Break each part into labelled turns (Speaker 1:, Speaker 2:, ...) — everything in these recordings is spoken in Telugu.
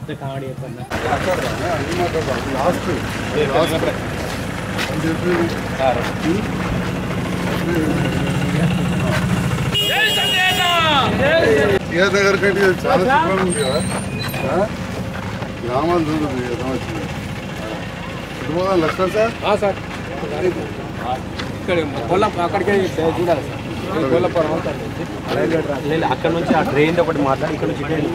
Speaker 1: పెద్ద కామెడీ చెప్పండి
Speaker 2: లాస్ట్ లాస్ట్ అని చెప్పి టీఆర్ నగర్ కంటే ఇది చాలా శుభ్రంగా ఉంది కదా ఆ? గ్రామాలు చూడండి ఎలా వచ్చింది ఇటు పోదాం లక్ష్మణ్ సార్
Speaker 3: సార్ ఇక్కడ కొల్ల అక్కడికి చూడాలి సార్ కొల్లపురం
Speaker 1: లేదు అక్కడ నుంచి ఆ ట్రైన్ ఒకటి మాట్లాడి ఇక్కడ నుంచి ఇటే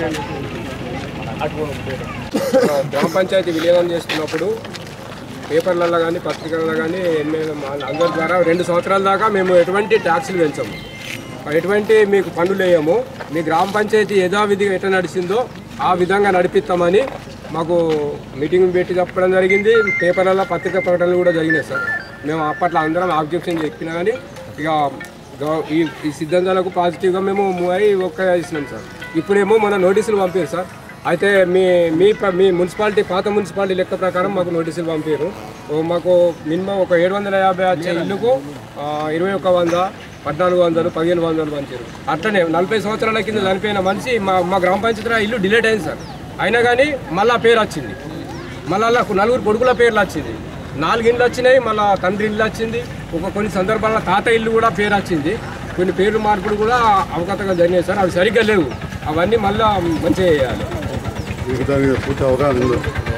Speaker 3: గ్రామ పంచాయతీ విలీనం చేస్తున్నప్పుడు పేపర్లలో కానీ పత్రికలలో కానీ ఎమ్మెల్యే అందరి ద్వారా రెండు సంవత్సరాల దాకా మేము ఎటువంటి ట్యాక్సులు పెంచాము ఎటువంటి మీకు పనులు వేయము మీ గ్రామ పంచాయతీ యథావిధిగా ఎట్లా నడిచిందో ఆ విధంగా నడిపిస్తామని మాకు మీటింగ్ పెట్టి చెప్పడం జరిగింది పేపర్లలో పత్రిక ప్రకటనలు కూడా జరిగినాయి సార్ మేము అప్పట్లో అందరం ఆబ్జెక్షన్ చెప్పినా కానీ ఇక గవ- ఈ ఈ సిద్ధాంతాలకు పాజిటివ్గా మేము మూవ్ అయ్యి ఒక్క చేసినాం సార్ ఇప్పుడేమో మన నోటీసులు పంపారు సార్ అయితే మీ మీ ప్ర- మీ మున్సిపాలిటీ పాత మున్సిపాలిటీ లెక్క ప్రకారం మాకు నోటీసులు పంపారు ఓ మాకు మినిమం ఒక ఏడు వందల యాభై వచ్చే ఇల్లుకు ఆ, ఇరవై ఒక్క వంద పద్నాలుగు వందలు పదిహేను వందలు పంచారు అట్లనే నలభై సంవత్సరాల కింద చనిపోయిన మనిషి మా మా గ్రామ పంచాయతీ ఇల్లు డిలేట్ అయింది సార్ అయినా కానీ మళ్ళా పేరు వచ్చింది మళ్ళా అలా నలుగురు కొడుకుల పేర్లు వచ్చింది నాలుగు ఇండ్లు వచ్చినాయి మళ్ళా తండ్రి ఇల్లు వచ్చింది ఒక కొన్ని సందర్భాల్లో తాత ఇల్లు కూడా పేరు వచ్చింది కొన్ని పేర్లు మార్పులు కూడా అవగతంగా జరిగినాయి సార్ అవి సరిగ్గా లేవు అవన్నీ మళ్ళా మంచిగా చేయాలి
Speaker 2: మీకు దాని మీద పూర్తి అవగాహన ఉంది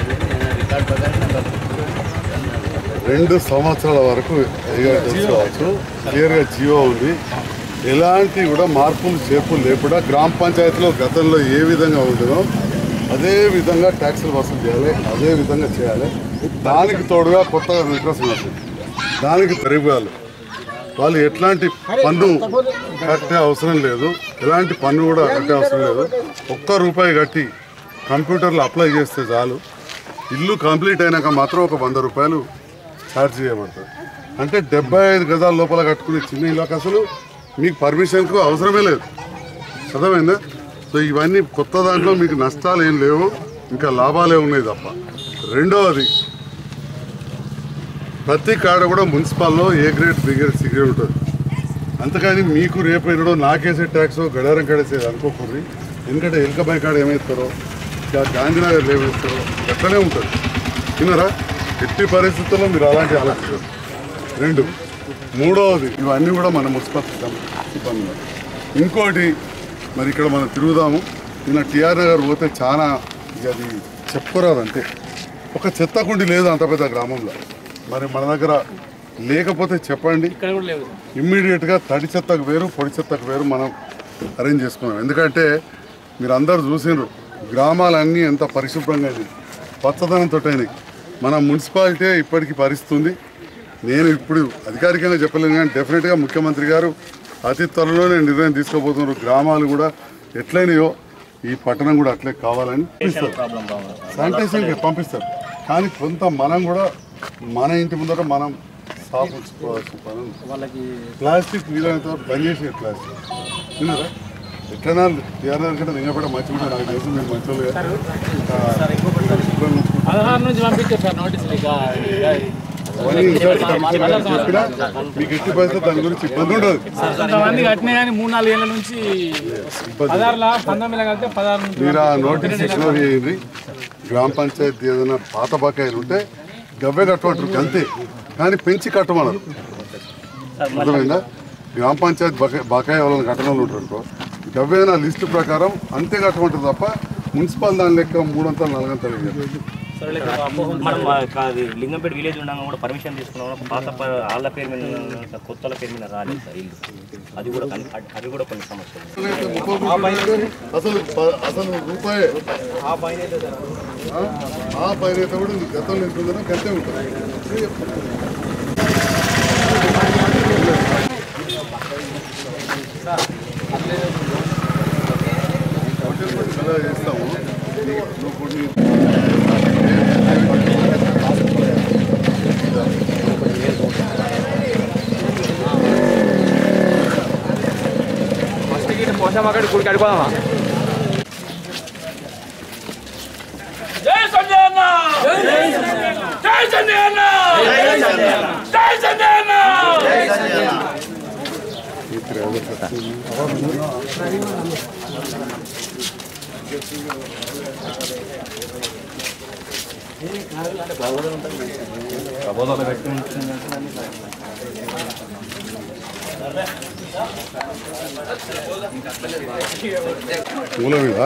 Speaker 2: రెండు సంవత్సరాల వరకు పైగా తెలుసుకోవచ్చు క్లియర్గా జియో ఉంది ఎలాంటి కూడా మార్పులు చేర్పులు లేకుండా గ్రామ పంచాయతీలో గతంలో ఏ విధంగా ఉంటుందో అదే విధంగా ట్యాక్సులు వసూలు చేయాలి అదే విధంగా చేయాలి దానికి తోడుగా కొత్తగా వికాసం వస్తుంది దానికి పెరుగుదల వాళ్ళు ఎట్లాంటి పన్ను కట్టే అవసరం లేదు ఎలాంటి పన్ను కూడా కట్టే అవసరం లేదు ఒక్క రూపాయి కట్టి కంప్యూటర్లో అప్లై చేస్తే చాలు ఇల్లు కంప్లీట్ అయినాక మాత్రం ఒక వంద రూపాయలు ఛార్జ్ చేయబడుతుంది అంటే డెబ్బై ఐదు గజాల లోపల కట్టుకునే చిన్న ఇళ్ళకి అసలు మీకు పర్మిషన్కు అవసరమే లేదు అర్థమైందా సో ఇవన్నీ కొత్త దాంట్లో మీకు నష్టాలు ఏం లేవు ఇంకా లాభాలే ఉన్నాయి తప్ప రెండవది ప్రతి కాడ కూడా మున్సిపాల్లో A grade B grade C grade ఉంటుంది అంతకని మీకు రేపు ఎన్నడో నాకేసే ట్యాక్స్ గడారం కడేసేది అనుకోకూడదు ఎందుకంటే ఎలకబాయి కాడ ఏమవుతారో ఇంకా గాంధీనగర్ ఏమవుతారో ఎక్కడే ఉంటుంది విన్నారా ఎట్టి పరిస్థితుల్లో మీరు అలాంటి ఆలోచించారు రెండు మూడవది ఇవన్నీ కూడా మన మున్సిపల్ సిబ్బంది ఇంకోటి మరి ఇక్కడ మనం తిరుగుదాము నిన్న టిఆర్ నగర్ పోతే చాలా ఇక అది చెప్పుకోరాదు అంతే ఒక చెత్త కుండి లేదు అంత పెద్ద గ్రామంలో మరి మన దగ్గర లేకపోతే చెప్పండి
Speaker 1: ఇక్కడ కూడా లేదు
Speaker 2: ఇమ్మీడియట్గా తడి చెత్తకు వేరు పొడి చెత్తకు వేరు మనం అరేంజ్ చేసుకున్నాం ఎందుకంటే మీరు అందరు చూసినారు గ్రామాలన్నీ ఎంత పరిశుభ్రంగా అయినాయి పచ్చదనంతో అయినాయి మన మున్సిపాలిటీ ఇప్పటికీ పరిస్థితుంది నేను ఇప్పుడు అధికారికంగా చెప్పలేను కానీ డెఫినెట్గా ముఖ్యమంత్రి గారు అతి త్వరలోనే నిర్ణయం తీసుకోబోతున్నారు గ్రామాలు కూడా ఎట్లయినాయో ఈ పట్టణం కూడా అట్లే కావాలని పంపిస్తారు శానిటైజేషన్కి పంపిస్తారు కానీ కొంత మనం కూడా మన ఇంటి ముందర మనం సాఫ్ ఉంచుకోవాల్సిన పని ఉంది.
Speaker 1: వాళ్ళకి
Speaker 2: ప్లాస్టిక్ వీలైనంత వరకు బంద్ చేసే ప్లాస్టిక్ విన్నారా ఎట్లనా టీఆర్ఆర్ కంటే నింగపడ మంచి కూడా నాకు తెలుసు మీరు మంచి
Speaker 1: పదహారు నుంచి పంపించారు సార్ నోటీసులు ఇక
Speaker 2: చెప్పినా మీకు ఎట్టి పరిస్థితి దాని గురించి ఇబ్బంది ఉండదు
Speaker 1: కొంతమంది కట్టినా కానీ మూడు నాలుగు ఏళ్ళ నుంచి పదహారులా పంతొమ్మిదిలో కలిపితే పదహారు నుంచి
Speaker 2: మీరు ఆ నోటీస్ ఇగ్నోర్ చేయండి గ్రామ పంచాయతీ ఏదైనా పాత బకాయిలు ఉంటే గవ్వే కట్టమంటారు అంతే కానీ పెంచి కట్టమన్నారు అర్థమైందా గ్రామ పంచాయతీ బకాయి బకాయి వాళ్ళని కట్టడం వాళ్ళు ఉంటారు అనుకో గవ్వేనా లిస్టు ప్రకారం అంతే కట్టమంటారు తప్ప మున్సిపల్ దాని లెక్క మూడంతలు నాలుగంతలు ఇవ్వరు.
Speaker 4: మనం ఆ కాదు లింగంపేట విలేజ్ ఉండగా కూడా పర్మిషన్ తీసుకున్నాం ఒక పాత ప- వాళ్ళ పేరు మీద ఉన్న సార్, కొత్తల పేరు మీద రాలేదు సార్ ఇల్లు అది కూడా కొన్ని- అ- అవి కూడా కొన్ని సమస్యలు
Speaker 2: అసలు ప- అసలు రూపాయే ఆ పైన ఆ పైన అయితే కూడా నీకు గతంలో ఎంత ఉందో గంతే ఉంటుంది ఎలా చేస్తాము నువ్వు కొన్ని
Speaker 3: ఫస్ట్ గిట్ల పోసాం అక్కడ గుడికి అడిపోదామా
Speaker 5: జై సంజయ్ అన్న జై సంజయ్ అన్న జై సంజయ్ అన్న
Speaker 2: మూల మీద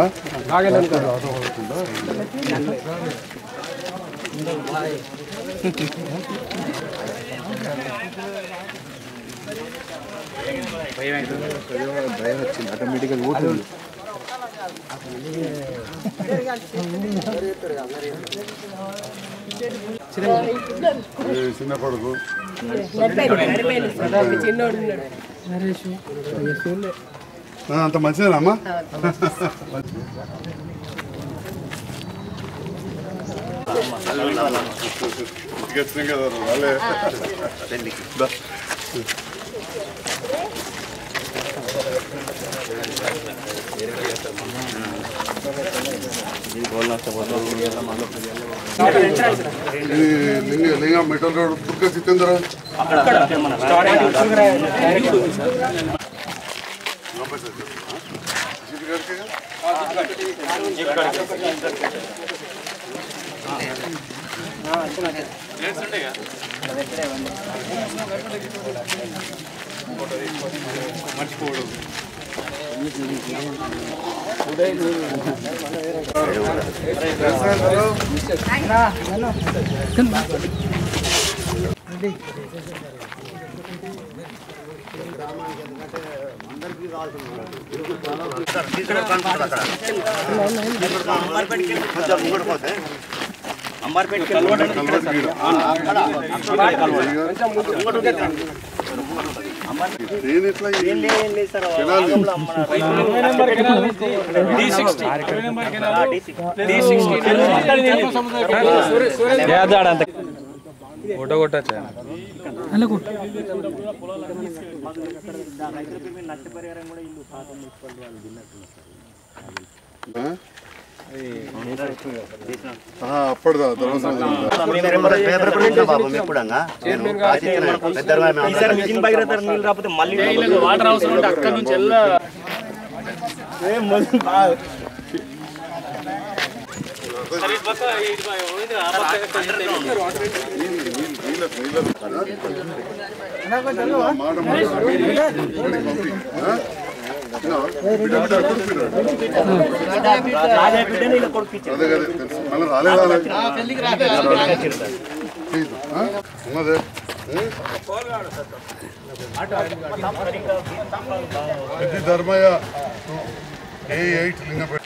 Speaker 2: ఏ చిన్న కొడుకు ఆ, అంత మంచిదేనమ్మా ఇంటికి వచ్చినాం కదా వాళ్ళే దా. ఇది లింగ లింగ మెటల్ రోడ్ దుర్గ సితందర నేను ఇట్లా జనాలు
Speaker 1: ఇరవై నెంబర్ కెనాల్ డి సిక్స్టీ ఇరవై నెంబర్ కెనాల్ డి సిక్స్టీ సముద్ర
Speaker 6: ఫోటో కొట్టచ్చా
Speaker 2: ఆ, అప్పటిదా తర్వాత
Speaker 4: ఈసారి మిషన్ భగీరథ నీళ్ళు రాకపోతే మళ్ళీ
Speaker 1: వాటర్ అవసరం ఉంటే అక్కడ నుంచి వెళ్ళా
Speaker 2: మాట
Speaker 4: రాజా బిడ్డ నీళ్ళ కొడుకు
Speaker 2: అదే కదా తెలుసు మళ్ళీ రాలేదా లేదు. ఆ? ఉన్నదే పెద్ద ధర్మయ్య ఏ ఎయిట్ లింగపేట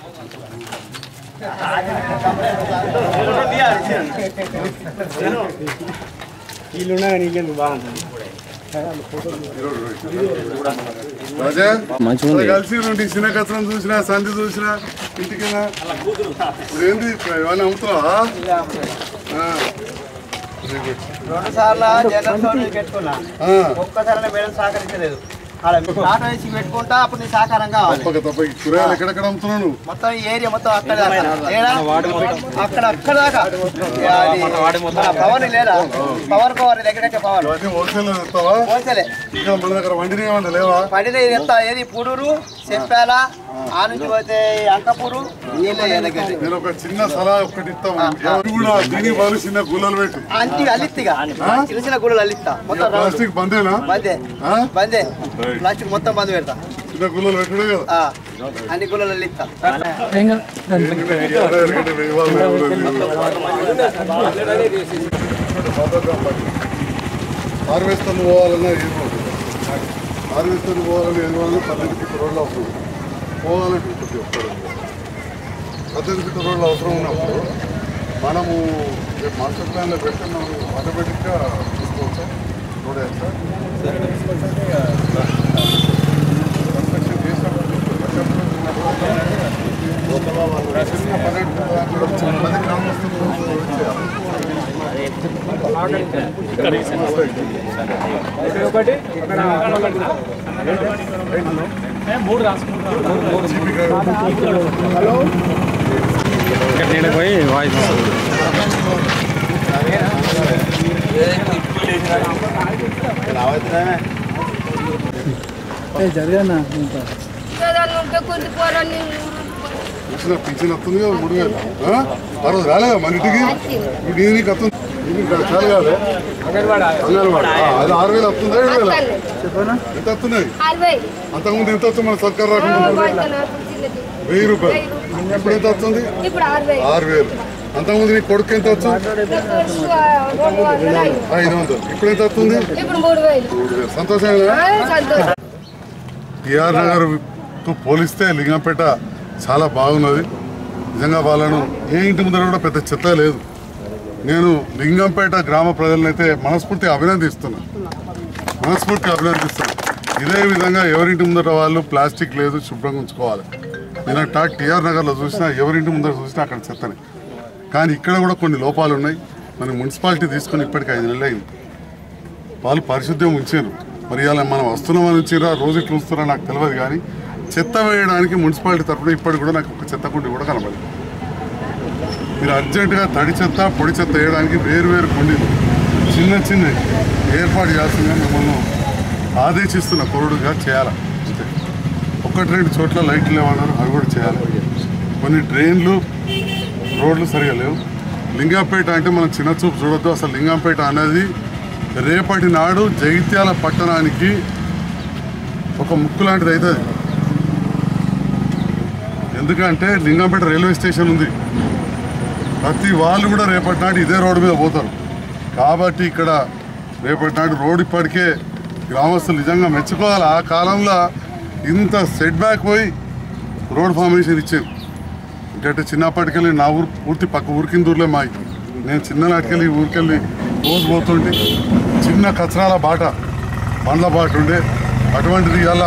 Speaker 2: రాజా మంచిగా కలిసి రెండు చిన్న కచ్చరం చూసినా సంధి చూసినా ఇంటికైనా ఇప్పుడు ఏంది ఇప్పుడు ఇవన్నీ అమ్ముతున్నావా ఆ. Very good.
Speaker 7: రెండు సార్లు జనరల్ స్టోర్ పెట్టుకున్నా
Speaker 2: ఆ,
Speaker 7: ఒక్కసారి మేడం సహకరించలేదు అలా ఆటో వేసి పెట్టుకుంటా అప్పుడు నీ సహకారం కావాలి
Speaker 2: తప్పక తప్పక ఈ కూరగాయలు ఎక్కడెక్కడ అమ్ముతున్నాను
Speaker 7: మొత్తం ఈ ఏరియా మొత్తం అక్కడ దాకా ఏడా? అక్కడ అక్కడ దాకా అది మన పవన్ లేదా పవన్ పవర్ దగ్గర పవన్
Speaker 2: ఇవన్నీ హోల్సేల్ ఇస్తావా
Speaker 7: పోల్చలే
Speaker 2: ఇక్కడ మన దగ్గర వండిని ఏమన్నా లేవా
Speaker 7: పడిన ఇది ఎంత ఏది పుడూరు చెప్పాల ఆ నుంచి పోతే అంకపూరు నీళ్ళే దగ్గర
Speaker 2: నేను ఒక చిన్న సలహా ఒక్కటి ఇస్తాము ఎవరు కూడా దీని వాళ్ళు చిన్న గుల్లలు పెట్టు
Speaker 7: అంటి అల్లిత్తిగా చిన్న చిన్న గుళ్ళు అల్లిస్తా మొత్తం రౌండ్.
Speaker 2: ప్లాస్టిక్ బందేనా
Speaker 7: బందే
Speaker 2: ఆ?
Speaker 7: బందే
Speaker 2: Right.
Speaker 7: ప్లాస్టిక్ మొత్తం బంద్ పెడతా
Speaker 2: చిన్న గుల్లలు పెట్టుడే కదా
Speaker 7: ఆ, అన్ని గుళ్ళు అల్లిస్తా
Speaker 2: ఎందుకంటే ఎందుకంటే వెయ్యి వాళ్ళు ఎవరు లేరు. హార్వెస్టర్ పోవాలన్నా ఏం పోదు హార్వెస్టర్ పోవాలని ఏం పోవాలన్నా పద్దెనిమిది ఫీట్ రోడ్లు అవసరం పోవాలంటే ప్రతి ఒక్కరు పద్దెనిమిది ఫీట్ రోడ్లు అవసరం ఉన్నప్పుడు మనము రేపు మాస్టర్ ప్లాన్లో పెట్టి మనం ఆటోమేటిక్గా తీసుకోవచ్చా రోడ్ వేస్తా కన్స్ట్రక్షన్ చేసినప్పుడు చిన్న పల్లెటూరు దాంట్లో పది గ్రామస్తులు
Speaker 1: ఒకటి అక్కడ మూడు రాసుకుంటాం
Speaker 6: నేను పోయి వాయిస్
Speaker 8: ఏదన్నా ఉంటే కొంత పోరాన్ని
Speaker 2: వచ్చిన పింఛన్ వస్తుంది కదా మూడు వేలు ఆ? ఆ రోజు రాలేదా మన ఇంటికి ఇప్పుడు నీ నీకు వస్తుంది నీకు ఇక్కడ చాలు కాలే
Speaker 3: అంగన్వాడీ
Speaker 2: అంగన్వాడీ ఆ, అది ఆరు వేలు వస్తుందా ఏడు వేల ఎంత వస్తున్నాయి
Speaker 8: అరవై
Speaker 2: అంతకుముందు ఎంత వస్తుంది మన సర్కార్ రాకుండా వెయ్యి రూపాయలు ఇప్పుడు ఎంత వస్తుంది
Speaker 8: ఇప్పుడు అరవై
Speaker 2: ఆరు వేలు అంతకుముందు నీ కొడుకు ఎంత వస్తుంది
Speaker 8: రెండు వందలు ఐదు.
Speaker 2: ఐదు వందలు ఇప్పుడు ఎంత వస్తుంది
Speaker 8: ఇప్పుడు మూడు వేలు
Speaker 2: మూడు వేలు సంతోషంగా
Speaker 8: ఆ, సంతోషం
Speaker 2: టిఆర్ నగర్తో పోలిస్తే లింగంపేట చాలా బాగున్నది నిజంగా వాళ్ళను ఏ ఇంటి ముందర కూడా పెద్ద చెత్త లేదు నేను లింగంపేట గ్రామ ప్రజలనైతే మనస్ఫూర్తిగా అభినందిస్తున్నా మనస్ఫూర్తిగా అభినందిస్తున్నా ఇదే విధంగా ఎవరింటి ముందర వాళ్ళు ప్లాస్టిక్ లేదు శుభ్రంగా ఉంచుకోవాలి నేను అట్టా టిఆర్ నగర్లో చూసినా ఎవరింటి ముందర చూసినా అక్కడ చెత్తనే కానీ ఇక్కడ కూడా కొన్ని లోపాలు ఉన్నాయి మన మున్సిపాలిటీ తీసుకొని ఇప్పటికి ఐదు నెలలు అయింది వాళ్ళు పరిశుద్ధ్యం ఉంచారు మరి ఇలా మనం వస్తున్నామని ఉంచిరా రోజు ఇట్లా ఉంచుతారా నాకు తెలియదు కానీ చెత్త వేయడానికి మున్సిపాలిటీ తరఫున ఇప్పటికి కూడా నాకు ఒక చెత్త కుండి కూడా కనబడదు మీరు అర్జెంటుగా తడి చెత్త పొడి చెత్త వేయడానికి వేరు వేరు కుండీలు చిన్న చిన్న ఏర్పాటు చేయాల్సిందిగా మిమ్మల్ని ఆదేశిస్తున్న కొరుడుగా చేయాలి అంతే ఒకటి రెండు చోట్ల లైట్లు లేవన్నారు అవి కూడా చేయాలి కొన్ని ట్రైన్లు రోడ్లు సరిగా లేవు లింగంపేట అంటే మనం చిన్న చూపు చూడొద్దు అసలు లింగంపేట అనేది రేపటి నాడు జగిత్యాల పట్టణానికి ఒక ముక్కు లాంటిది అవుతుంది ఎందుకంటే లింగంపేట రైల్వే స్టేషన్ ఉంది ప్రతి వాళ్ళు కూడా రేపటి నాడు ఇదే రోడ్డు మీద పోతారు కాబట్టి ఇక్కడ రేపటి నాడు రోడ్ ఇప్పటికే గ్రామస్తులు నిజంగా మెచ్చుకోవాలి ఆ కాలంలో ఇంత సెట్ బ్యాక్ పోయి రోడ్ ఫార్మేషన్ ఇచ్చారు అంటే చిన్నప్పటికెళ్ళి నా ఊరు పూర్తి పక్క ఊరికిందూరులే మాయి నేను చిన్ననాటికెళ్ళి ఈ ఊరికెళ్ళి రోజు పోతుంటే చిన్న కచరాల బాట బండ్ల బాట ఉండే అటువంటిది ఇలా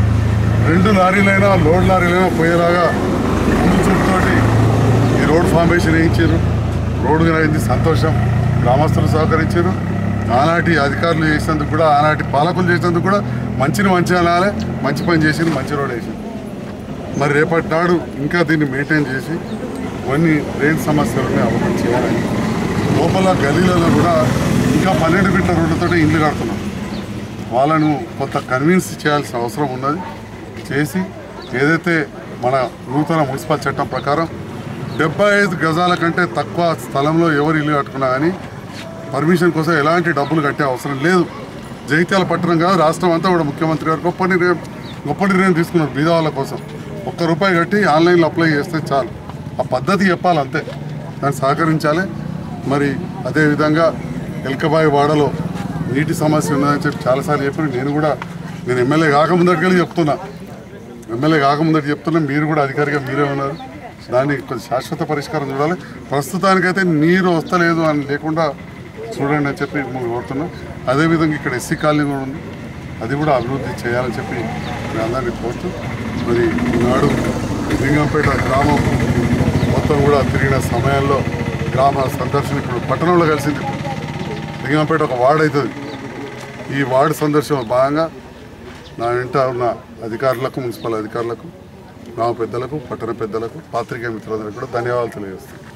Speaker 2: రెండు లారీలైనా లోడ్ లారీలైనా పోయేలాగా ముందు చూపుతోటి ఈ రోడ్ ఫార్మేషన్ వేయించారు రోడ్డు అయింది సంతోషం గ్రామస్తులు సహకరించారు ఆనాటి అధికారులు చేసినందుకు కూడా ఆనాటి పాలకులు చేసినందుకు కూడా మంచిని మంచి అనాలే మంచి పని చేసింది మంచి రోడ్ వేసింది మరి రేపటి నాడు ఇంకా దీన్ని మెయింటైన్ చేసి కొన్ని డ్రైన్ సమస్యలని అవగతం చేయాలని లోపల గలీలలో కూడా ఇంకా పన్నెండు ఫీట్ల రోడ్లతో ఇల్లు కడుతున్నాం వాళ్ళను కొంత కన్విన్స్ చేయాల్సిన అవసరం ఉన్నది చేసి ఏదైతే మన నూతన మున్సిపల్ చట్టం ప్రకారం డెబ్బై ఐదు గజాల కంటే తక్కువ స్థలంలో ఎవరు ఇల్లు కట్టుకున్నా కానీ పర్మిషన్ కోసం ఎలాంటి డబ్బులు కట్టే అవసరం లేదు జగిత్యాల పట్టణం కాదు రాష్ట్రం అంతా కూడా ముఖ్యమంత్రి గారు గొప్ప నిర్ణయం గొప్ప నిర్ణయం తీసుకున్నారు బీద వాళ్ళ కోసం ఒక్క రూపాయి కట్టి ఆన్లైన్లో అప్లై చేస్తే చాలు ఆ పద్ధతి చెప్పాలి అంతే దాన్ని సహకరించాలి మరి అదేవిధంగా ఎల్కబాయి వాడలో నీటి సమస్య ఉన్నదని చెప్పి చాలాసార్లు చెప్పారు నేను కూడా నేను ఎమ్మెల్యే కాకముందటికెళ్ళి చెప్తున్నా ఎమ్మెల్యే కాకముందటి చెప్తున్నా మీరు కూడా అధికారిగా మీరే ఉన్నారు దానికి కొంచెం శాశ్వత పరిష్కారం చూడాలి ప్రస్తుతానికైతే నీరు వస్తలేదు అని లేకుండా చూడండి అని చెప్పి మిమ్మల్ని కోరుతున్నాం అదేవిధంగా ఇక్కడ ఎస్సీ కాలనీ కూడా ఉంది అది కూడా అభివృద్ధి చేయాలని చెప్పి మీ అందరినీ కోరుతూ మరి ఈనాడు లింగంపేట గ్రామం మొత్తం కూడా తిరిగిన సమయంలో గ్రామ సందర్శన ఇప్పుడు పట్టణంలో కలిసింది లింగంపేట ఒక వార్డు అవుతుంది ఈ వార్డు సందర్శన భాగంగా నా వెంట ఉన్న అధికారులకు మున్సిపల్ అధికారులకు గ్రామ పెద్దలకు పట్టణ పెద్దలకు పాత్రికేయ మిత్రులందరికీ కూడా ధన్యవాదాలు తెలియజేస్తాను